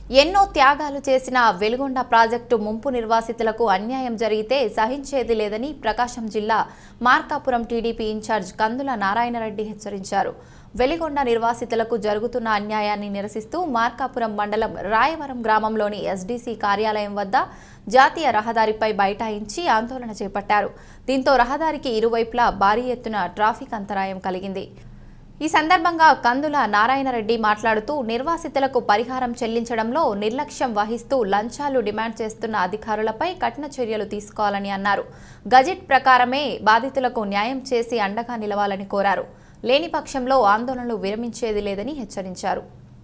ఎన్నో త్యాగాలు చేసిన వెలుగొండ ప్రాజెక్టు ముంపు నిర్వాసితులకు అన్యాయం జరిగితే సహించేది లేదని ప్రకాశం జిల్లా మార్కాపురం టీడీపీ ఇన్ఛార్జ్ కందుల నారాయణరెడ్డి హెచ్చరించారు వెలిగొండ నిర్వాసితులకు జరుగుతున్న అన్యాయాన్ని నిరసిస్తూ మార్కాపురం మండలం రాయవరం గ్రామంలోని ఎస్డీసీ కార్యాలయం వద్ద జాతీయ రహదారిపై బైఠాయించి ఆందోళన చేపట్టారు దీంతో రహదారికి ఇరువైపులా భారీ ఎత్తున ట్రాఫిక్ అంతరాయం కలిగింది ఈ సందర్భంగా కందుల నారాయణరెడ్డి మాట్లాడుతూ నిర్వాసితులకు పరిహారం చెల్లించడంలో నిర్లక్ష్యం వహిస్తూ లంచాలు డిమాండ్ చేస్తున్న అధికారులపై కఠిన చర్యలు తీసుకోవాలని అన్నారు గజెట్ ప్రకారమే బాధితులకు న్యాయం చేసి అండగా నిలవాలని కోరారు లేని పక్షంలో ఆందోళనలు విరమించేది లేదని హెచ్చరించారు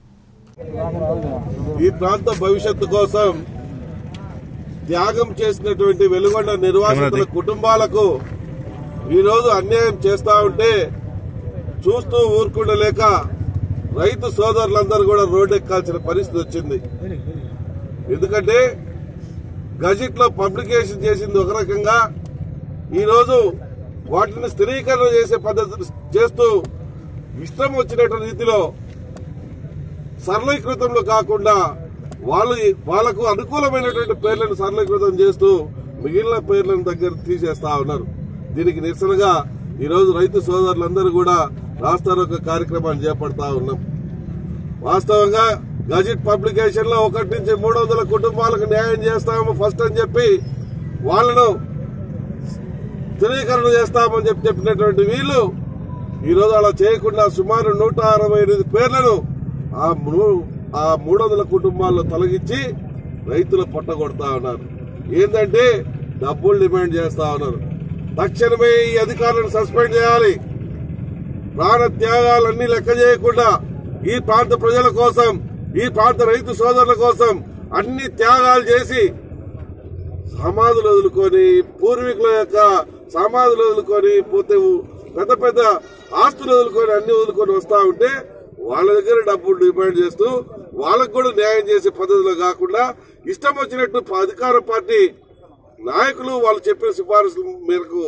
ఈ ప్రాంత భవిష్యత్తు కోసం త్యాగం చేసినటువంటి వెలుగొండ నిర్వాసితుల కుటుంబాలకు ఈ రోజు అన్యాయం చేస్తా ఉంటే చూస్తూ ఊరుకుండలేక రైతు సోదరులందరూ కూడా రోడ్డెక్కాల్సిన పరిస్థితి వచ్చింది ఎందుకంటే గజెట్ లో పబ్లికేషన్ చేసింది ఒక రకంగా ఈ రోజు వాటిని స్థిరీకరణ చేసే పద్ధతి చేస్తూ ఇష్టం వచ్చినటువంటి రీతిలో సరళీకృతంలో కాకుండా వాళ్ళు వాళ్లకు అనుకూలమైనటువంటి పేర్లను సరళీకృతం చేస్తూ మిగిలిన పేర్లను దగ్గర తీసేస్తా ఉన్నారు దీనికి నిరసనగా ఈ రోజు రైతు సోదరులందరూ కూడా రాస్తారోక కార్యక్రమాన్ని చేపడతా ఉన్నాం వాస్తవంగా గజెట్ పబ్లికేషన్ లో ఒకటి నుంచి మూడు వందల కుటుంబాలకు న్యాయం చేస్తాము ఫస్ట్ అని చెప్పి వాళ్ళను స్థిరీకరణ చేస్తామని చెప్పి చెప్పినటువంటి వీళ్ళు ఈ రోజు అలా చేయకుండా సుమారు నూట అరవై ఎనిమిది పేర్లను ఆ మూ- ఆ మూడు వందల కుటుంబాల్లో తొలగించి రైతులు పొట్టగొడతా ఉన్నారు ఏంటంటే డబ్బులు డిమాండ్ చేస్తా ఉన్నారు తక్షణమే ఈ అధికారులను సస్పెండ్ చేయాలి ప్రాణ త్యాగాలన్నీ లెక్క చేయకుండా ఈ ప్రాంత ప్రజల కోసం ఈ ప్రాంత రైతు సోదరుల కోసం అన్ని త్యాగాలు చేసి సమాధులు వదులుకొని పూర్వీకుల యొక్క సమాధులు వదులుకొని పోతే పెద్ద పెద్ద ఆస్తులు వదులుకొని అన్ని వదులుకొని వస్తా ఉంటే వాళ్ళ దగ్గర డబ్బులు డిమాండ్ చేస్తూ వాళ్ళకు కూడా న్యాయం చేసే పద్ధతిలో కాకుండా ఇష్టం వచ్చినట్టు అధికార పార్టీ నాయకులు వాళ్ళు చెప్పిన సిఫారసుల మేరకు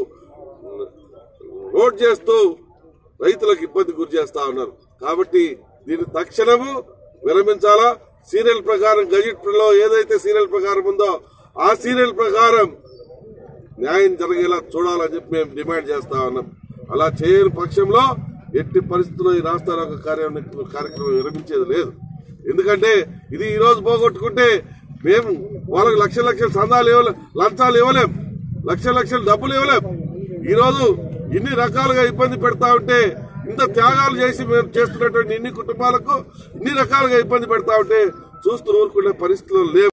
రోడ్ చేస్తూ రైతులకు ఇబ్బంది గురి చేస్తా ఉన్నారు కాబట్టి దీన్ని తక్షణము విరమించాలా సీరియల్ ప్రకారం గజెట్ లో ఏదైతే సీరియల్ ప్రకారం ఉందో ఆ సీరియల్ ప్రకారం న్యాయం జరిగేలా చూడాలని చెప్పి మేము డిమాండ్ చేస్తా ఉన్నాం అలా చేయని పక్షంలో ఎట్టి పరిస్థితుల్లో ఈ రాష్ట్రాల కార్యక్రమం కార్యక్రమం విరమించేది లేదు ఎందుకంటే ఇది ఈ రోజు పోగొట్టుకుంటే మేము వాళ్ళకి లక్ష లక్షల సందాలు ఇవ్వలేం లంచాలు ఇవ్వలేం లక్ష లక్షల డబ్బులు ఇవ్వలేం ఈ రోజు ఇన్ని రకాలుగా ఇబ్బంది పెడతా ఉంటే ఇంత త్యాగాలు చేసి మేము చేస్తున్నటువంటి ఇన్ని కుటుంబాలకు ఇన్ని రకాలుగా ఇబ్బంది పెడతా ఉంటే చూస్తూ ఊరుకునే పరిస్థితులు లేవు